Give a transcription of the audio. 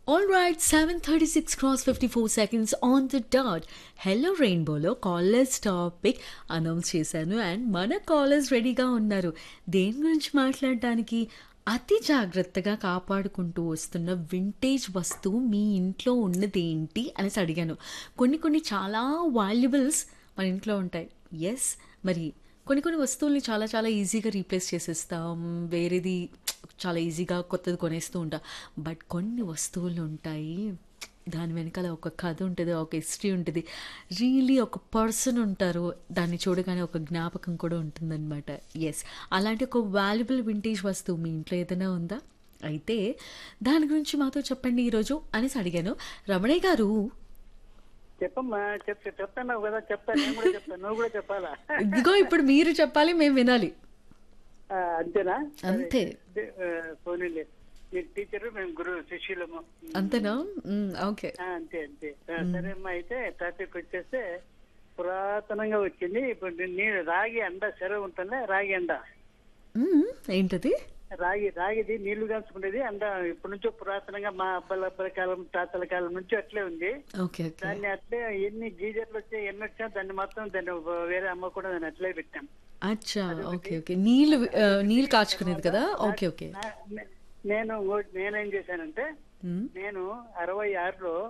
all right seven thirty six cross fifty four seconds on the dot hello రెయిన్బోలో callers topic announce చేశాను and మన callers రెడీగా ఉన్నారు దేని గురించి మాట్లాడడానికి అతి జాగ్రత్తగా కాపాడుకుంటూ వస్తున్న వింటేజ్ వస్తువు మీ ఇంట్లో ఉన్నది ఏంటి అనేసి అడిగాను కొన్ని కొన్ని చాలా వాల్యుబుల్స్ మన ఇంట్లో ఉంటాయి ఎస్ మరి కొన్ని కొన్ని వస్తువుల్ని చాలా చాలా ఈజీగా రీప్లేస్ చేసేస్తాం వేరేది చాలా ఈజీగా కొత్తది కొనేస్తూ ఉంటాం బట్ కొన్ని వస్తువులు ఉంటాయి దాని వెనకాల ఒక కథ ఉంటుంది ఒక హిస్టరీ ఉంటుంది రియలీ ఒక పర్సన్ ఉంటారు దాన్ని చూడగానే ఒక జ్ఞాపకం కూడా ఉంటుందన్నమాట ఎస్ అలాంటి ఒక వాల్యుబుల్ వింటేజ్ వస్తువు మీ ఇంట్లో ఏదైనా ఉందా అయితే దాని గురించి మాతో చెప్పండి ఈరోజు అనేసి అడిగాను రమణయ్య గారు చెప్పమ్మా చెప్తే చెప్తాను కదా చెప్తాను నేను కూడా చెప్తాను నువ్వు కూడా చెప్పాలా ఇదిగో ఇప్పుడు మీరు చెప్పాలి మేము వినాలి ఆ, అంతేనా అంతే పోనీలే మీరు టీచర్ మేము గురువు శిష్యులము అంతేనా మ్, ఓకే ఆ, అంతే అంతే ఆ, సరే అమ్మా అయితే టాపిక్ వచ్చేస్తే పురాతనంగా వచ్చింది ఇప్పుడు నేను రాగి అండ సెరవు ఉంటుందా రాగి అండ మ్, ఏంటది రాగి రాగిది నీళ్లు కాల్చుకునేది అండ ఇప్పటి నుంచో పురాతనంగా మా అబ్బల అబ్బల కాలం తాతల కాలం నుంచి అట్లే ఉంది ఓకే ఓకే దాన్ని అట్లే ఎన్ని గీజర్లు వచ్చాయి ఎన్ని వచ్చినా దాన్ని మాత్రం దాన్ని వేరే అమ్మ కూడా దాన్ని అట్లే పెట్టాం అచ్చా ఓకే ఓకే నీళ్ళు ఆ, నీళ్ళు కాచుకునేది కదా ఓకే ఓకే నా- నే- నేను ఇంకోటి నేనేం చేశానంటే మ్, నేను అరవై ఆరులో